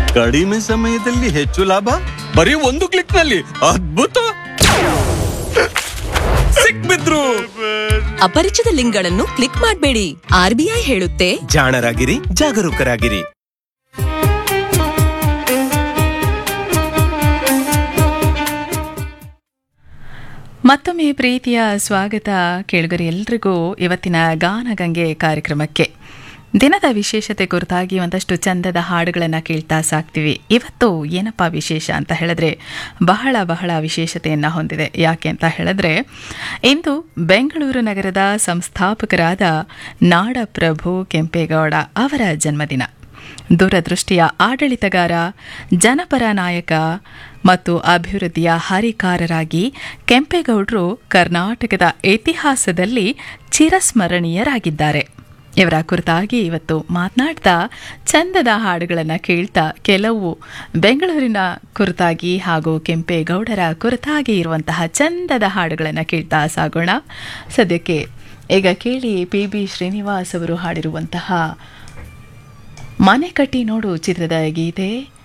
ಕಡಿಮೆ ಸಮಯದಲ್ಲಿ ಹೆಚ್ಚು ಲಾಭ ಬರೀ ಒಂದು ಕ್ಲಿಕ್ ನಲ್ಲಿ ಅದ್ಭುತ ಸಿಕ್ಬಿದ್ರು ಅಪರಿಚಿತ ಲಿಂಕ್ಗಳನ್ನು ಕ್ಲಿಕ್ ಮಾಡಬೇಡಿ ಆರ್ಬಿಐ ಹೇಳುತ್ತೆ ಜಾಣರಾಗಿರಿ ಜಾಗರೂಕರಾಗಿರಿ ಮತ್ತೊಮ್ಮೆ ಪ್ರೀತಿಯ ಸ್ವಾಗತ ಕೇಳುಗರಿ ಎಲ್ರಿಗೂ ಇವತ್ತಿನ ಗಾನಗಂಗೆ ಕಾರ್ಯಕ್ರಮಕ್ಕೆ ದಿನದ ವಿಶೇಷತೆ ಕುರಿತಾಗಿ ಒಂದಷ್ಟು ಚಂದದ ಹಾಡುಗಳನ್ನು ಕೇಳ್ತಾ ಸಾಕ್ತೀವಿ ಇವತ್ತು ಏನಪ್ಪ ವಿಶೇಷ ಅಂತ ಹೇಳಿದ್ರೆ ಬಹಳ ಬಹಳ ವಿಶೇಷತೆಯನ್ನು ಹೊಂದಿದೆ ಯಾಕೆ ಅಂತ ಹೇಳಿದ್ರೆ ಇಂದು ಬೆಂಗಳೂರು ನಗರದ ಸಂಸ್ಥಾಪಕರಾದ ನಾಡಪ್ರಭು ಕೆಂಪೇಗೌಡ ಅವರ ಜನ್ಮದಿನ ದೂರದೃಷ್ಟಿಯ ಆಡಳಿತಗಾರ ಜನಪರ ನಾಯಕ ಮತ್ತು ಅಭಿವೃದ್ಧಿಯ ಹರಿಕಾರರಾಗಿ ಕೆಂಪೇಗೌಡರು ಕರ್ನಾಟಕದ ಇತಿಹಾಸದಲ್ಲಿ ಚಿರಸ್ಮರಣೀಯರಾಗಿದ್ದಾರೆ ಇವರ ಕುರಿತಾಗಿ ಇವತ್ತು ಮಾತನಾಡ್ತಾ ಚಂದದ ಹಾಡುಗಳನ್ನು ಕೇಳ್ತಾ ಕೆಲವು ಬೆಂಗಳೂರಿನ ಕುರಿತಾಗಿ ಹಾಗೂ ಕೆಂಪೇಗೌಡರ ಕುರಿತಾಗಿ ಇರುವಂತಹ ಚಂದದ ಹಾಡುಗಳನ್ನು ಕೇಳ್ತಾ ಸಾಗೋಣ ಸದ್ಯಕ್ಕೆ ಈಗ ಕೇಳಿ ಪಿ ಬಿ ಶ್ರೀನಿವಾಸ್ ಅವರು ಹಾಡಿರುವಂತಹ ಮನೆ ಕಟ್ಟಿ ನೋಡು ಚಿತ್ರದ ಗೀತೆ